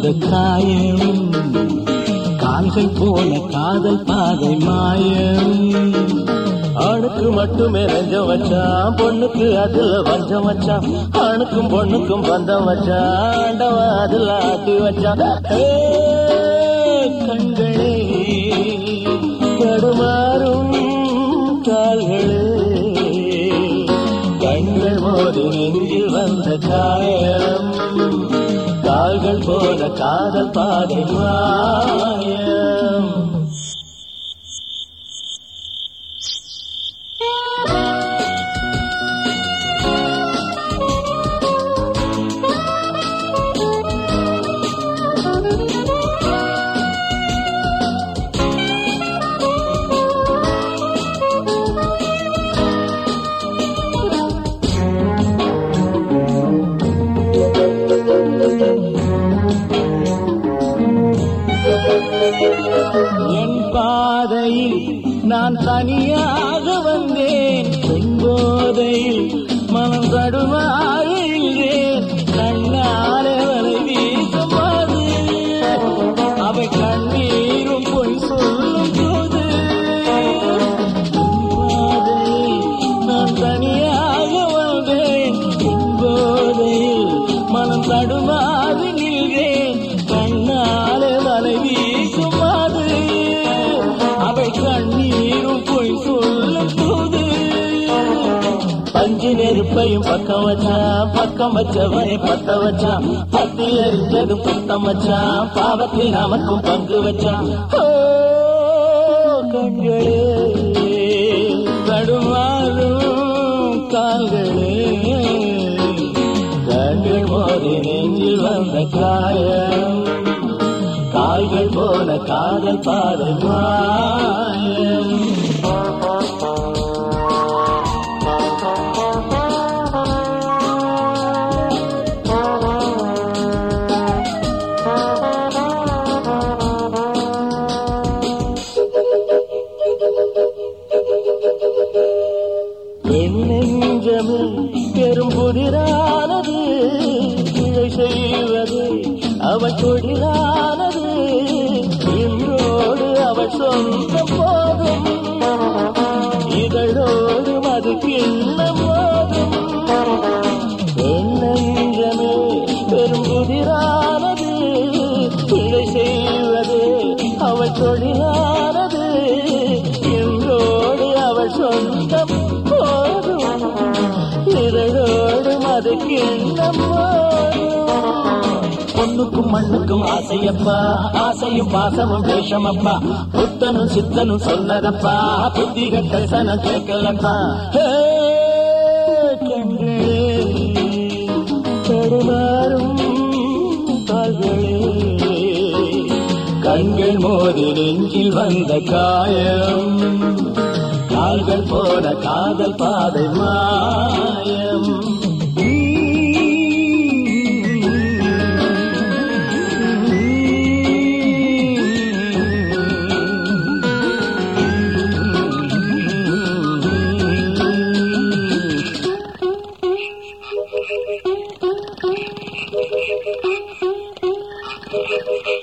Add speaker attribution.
Speaker 1: காயம் கால்கள் போல காதல் பாதை மாயம்
Speaker 2: ஆணுக்கு மட்டுமே நெஞ்சம் வச்சான் பொண்ணுக்கு அதுல வஞ்சம் வச்சான் ஆணுக்கும் பொண்ணுக்கும் பந்தம் வச்சான் ஆண்டவன் அதுல ஆட்டி வச்சான் ஏ, கண்களே தடுமாறும் கால்களே கண்கள் மோதி நெஞ்சில் வந்த காயம் கால்கள் போல காதல் பாதை மாயம்
Speaker 1: என் பாதையில் நான் தனியாக வந்தேன் செம்போதையில் மனம் தடுமாறுகிறேன் கண்ணாலே வரை வீசுமாறு அவை கண்ணீரும் பொய் சொல்லும் போது என் பாதையில் நான் தனியாக வந்தேன் செம்போதையில் மனம் தடுமாறு நின்றேன் கண்ணாலே வலை வீசுமாறு அவை கண்ணீரும் பொய் சொல்லும் போது
Speaker 2: பஞ்சு நெருப்பையும் பக்கம் வச்சான் பக்கம் வச்சவனை பத்த வச்சான் பத்தி எரிஞ்சது புத்தம் வச்சான் பாவத்தில் நமக்கும் பங்கு வச்சான்
Speaker 1: ஓ, கண்களே தடுமாறும் கால்களே
Speaker 2: கண்கள் மோதி நெஞ்சில் வந்த காயம் கால்கள் போல காதல் பாதை மாயம்
Speaker 1: பெண்ணெஞ்சமே பெரும் புதிரானது இழை செய்வது அவள் தொழிலானது இன்றோடு அவள் சொந்தம் போதும் இதழோடு அது கிண்ணம் போதும் பெண்ணெஞ்சமே பெரும் புதிரானது இழை செய்வது அவள் தொழிலானது இன்றோடு அவள் சொந்தம் போதும் இதழோடு அது கிண்ணம் போதும்
Speaker 2: பொண்ணுக்கும் மண்ணுக்கும் ஆசையப்பா ஆசையும் பாசமும் வேஷமப்பா புத்தனும் சித்தனும் சொன்னதப்பா புத்தி கட்ட சனம் கேட்கலப்பா
Speaker 1: ஹே, கண்களே தடுமாறும் கால்களே
Speaker 2: கண்கள் மோதி நெஞ்சில் வந்த காயம் கால்கள் போன காதல் பாதை மாயம்
Speaker 3: Thank you.